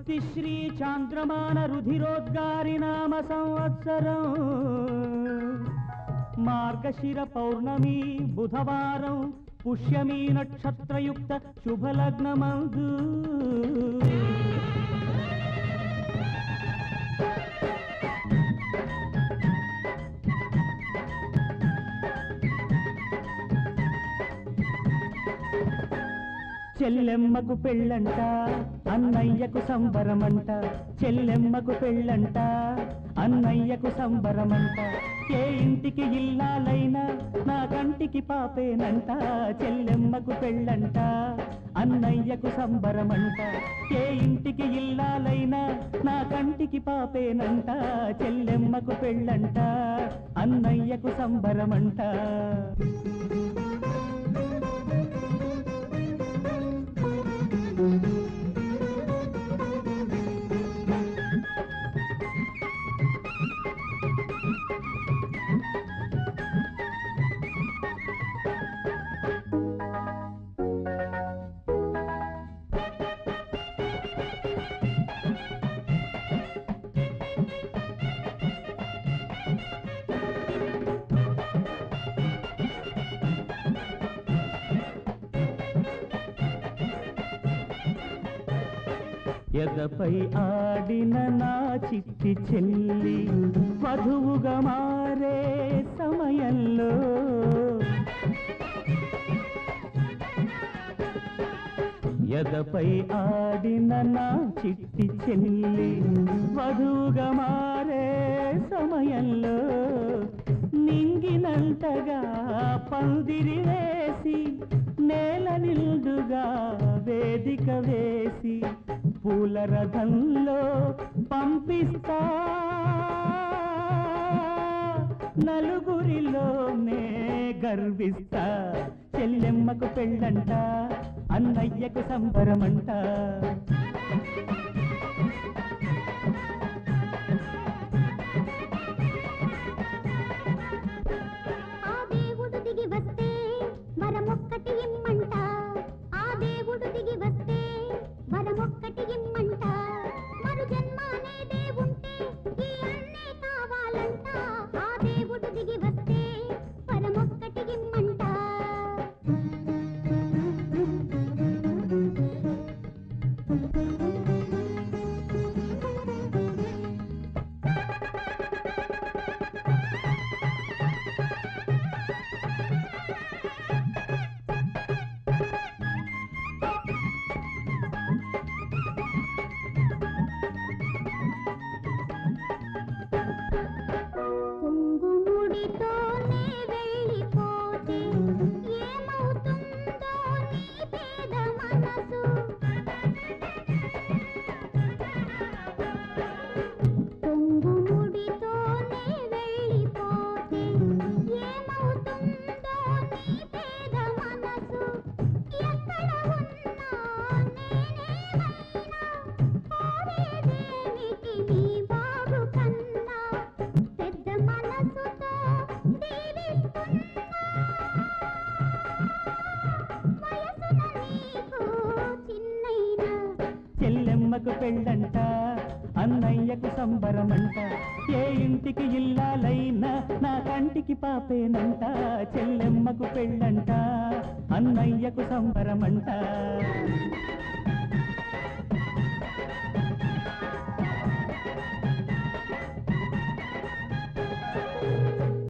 తిశ్రీ చాంద్రమాన రుధిరోద్గారి నామ సంవత్సరం మార్గశిర పౌర్ణమి బుధవారం పుష్యమీ నక్షత్రయుక్త శుభలగ్నమందు చెల్లెమ్మకు పెళ్ళంట అన్నయ్యకు సంబరమంట చెల్లెమ్మకు పెళ్ళంట అన్నయ్యకు సంబరమంట ఏ ఇంటికి ఇల్లాలైనా నా కంటికి పాపేనంట చెల్లెమ్మకు పెళ్ళంట అన్నయ్యకు సంబరమంట ఏ ఇంటికి ఇల్లాలైనా నా కంటికి పాపేనంట చెల్లెమ్మకు పెళ్ళంట అన్నయ్యకు సంబరమంట ఎదపై ఆడిన నా చిట్టి చెల్లి వధువుగా మారే సమయంలో ఎదపై ఆడిన నా చిట్టి చెల్లి వధువుగా మారే సమయంలో నింగినంతగా పందిరి వేసి నేల నిండుగా వేదిక వేసి పూల రథంలో పంపిస్తా నలుగురిలోనే గర్విస్తా చెల్లెమ్మకు పెళ్ళంట అన్నయ్యకు సంబరమంట ఆ దేవుడు దిగి వస్తే వరమొక్కటి ఇమ్మంట ఆ దేవుడు దిగి వస్తే వరమొక్కటి ఇమ్మంట మరు జన్మ అనేదే ఉంటే ఈ అన్నే కావాలంట ఆ దేవుడు దిగి వస్తే వరమొక్కటి ఇమ్మంట కుంగుముడితోనే వెళ్ళిపోతే ఏమవుతుందో నీ పేద మనసు కుంగుముడితోనే వెళ్ళిపోతే ఏమవుతుందో నీ పేద మనసు ఎక్కడ ఉన్నా నేనేమైనా కోరేదేమిటి నీ బాబు కన్నా పెద్ద మనసుతో దీవిస్తున్నా వయసున నీకు చిన్నైనా చెల్లెమ్మకు పెళ్ళంట అన్నయ్యకు సంబరమంట ఏ ఇంటికి ఇల్లాలైనా నా కంటికి పాపేనంట చెల్లెమ్మకు పెళ్ళంట అన్నయ్యకు సంబరమంట